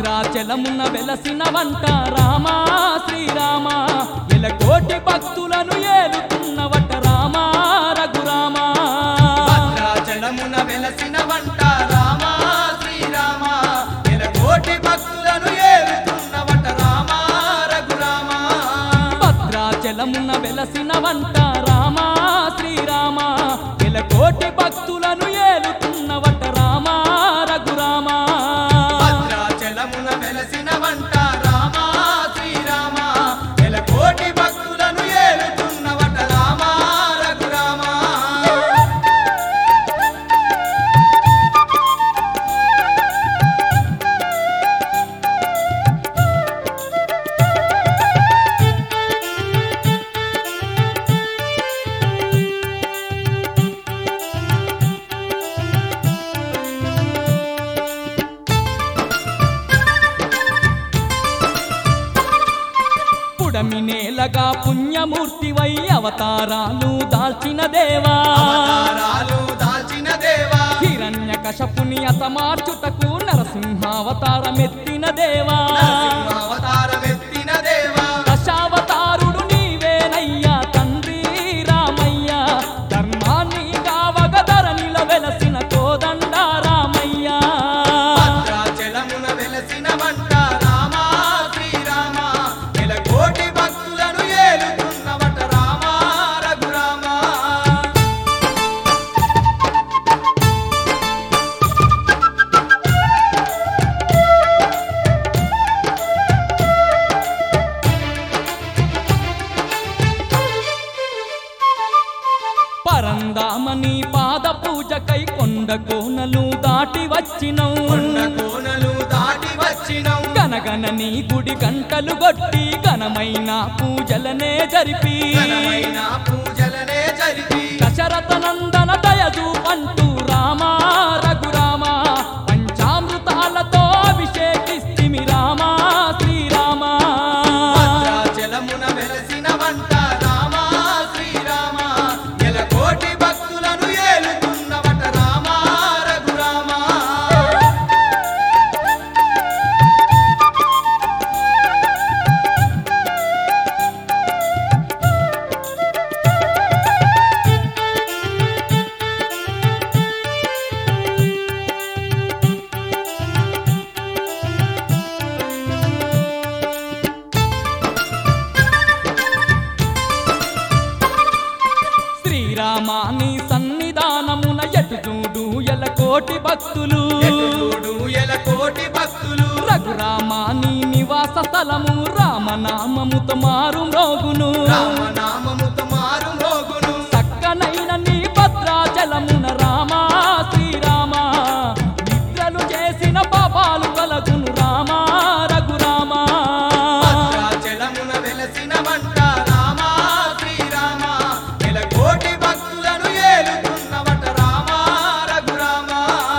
భద్రాచలమున వెలసిన వంట రామా శ్రీరామ ఎలకోటి భక్తులను ఏలుతున్నవట రామా రఘురామా భద్రాచలమున వెలసిన వంట రామ శ్రీరామ కోటి భక్తులను ఏలుతున్నవట రామ రఘురామ భద్రాచలమున వెలసిన వంట రామా శ్రీరామ ఎలకోటి భక్తులను ఏలుతున్నవట రామా రఘురామా భద్రాచలమున వెలసిన వంట రామ శ్రీరామ కోటి భక్తులను ఏలుతున్నవట రామ రఘురామ పుడమి నేలగా పుణ్యమూర్తివై అవతారాలు దాల్చిన దేవా అవతారాలు దాల్చిన దేవా హిరణ్య కశపుని అతమార్చుటకు నరసింహావతారమెత్తిన దేవా అవతారమెత్తిన దేవా దశావతారుడు నీవేనయ్యా తండ్రి రామయ్య ధర్మాన్ని కావగదరనిల వెలసిన కోదండ రామయ్య భద్రాచలమున వెలసిన వంట రామ శ్రీరామ కోటి భక్తులను ఏలుతున్నవట రామ రఘురామ పరందామని పాద పూజకై కొండ కోనలు దాటి వచ్చినవు కొండ కోనలు దాటి వచ్చినవు గనగన నీ గుడి గంటలు కొట్టి ఘనమైన పూజలనే జరిపి ఘనమైన పూజలనే జరిపి దశరథ నందన దయదు అంటూ రామ రఘురామ పంచామృతాలతో అభిషేకిస్తిమి రామ శ్రీరామ భద్రాచలమున వెలసిన వంట రామ శ్రీరామ కోటి భక్తులను ఏలుతున్నవట రామ రఘురామ శ్రీరామాని సన్నిధానమున ఎటు చూడు ఎలకోటి భక్తులు ఎటుడు ఎల కోటి భక్తులు రఘురామాని నివాస స్థలము రామనామముతో మారు మ్రోగును రామనామముతో మారు మోగును చక్కనైన నీ భద్రాచలమున రామ శ్రీరామ నిద్రలు చేసిన పాపాలు కలగును రామ రఘురామ భద్రాచలమున వెలసిన వంట రామ శ్రీరామ ఎల కోటి భక్తులను ఏలుతున్నవట రామ రఘురామ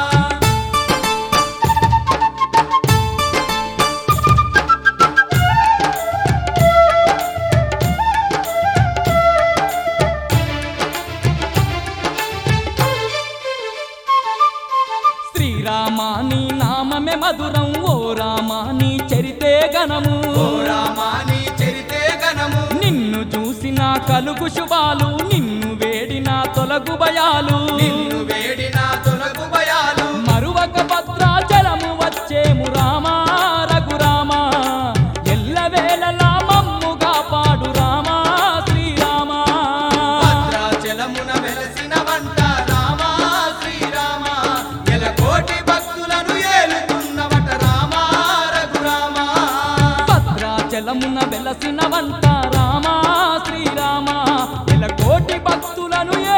శ్రీరామాని నామమే మధురం ఓ రామాని చరితే గణము ఓ రామాని చరితే గణము నిన్ను చూసిన కలుగు శుభాలు నిన్ను వేడిన తొలగు భయాలు నిన్ను వేడిన తొలగు భయాలు మరువక భద్రాచలము వచ్చేము రామ రఘురామ ఎల్లవేళలా మమ్ముగా పాడు రామ శ్రీరామ భద్రాచలమున వెలసిన వంట రామ శ్రీరామ ఎల కోటి భక్తులను ఏలుతున్నవట రామ రఘురామ భద్రాచలమున వెలసిన వంట రామ శ్రీరామ ఎల కోటి భక్తులను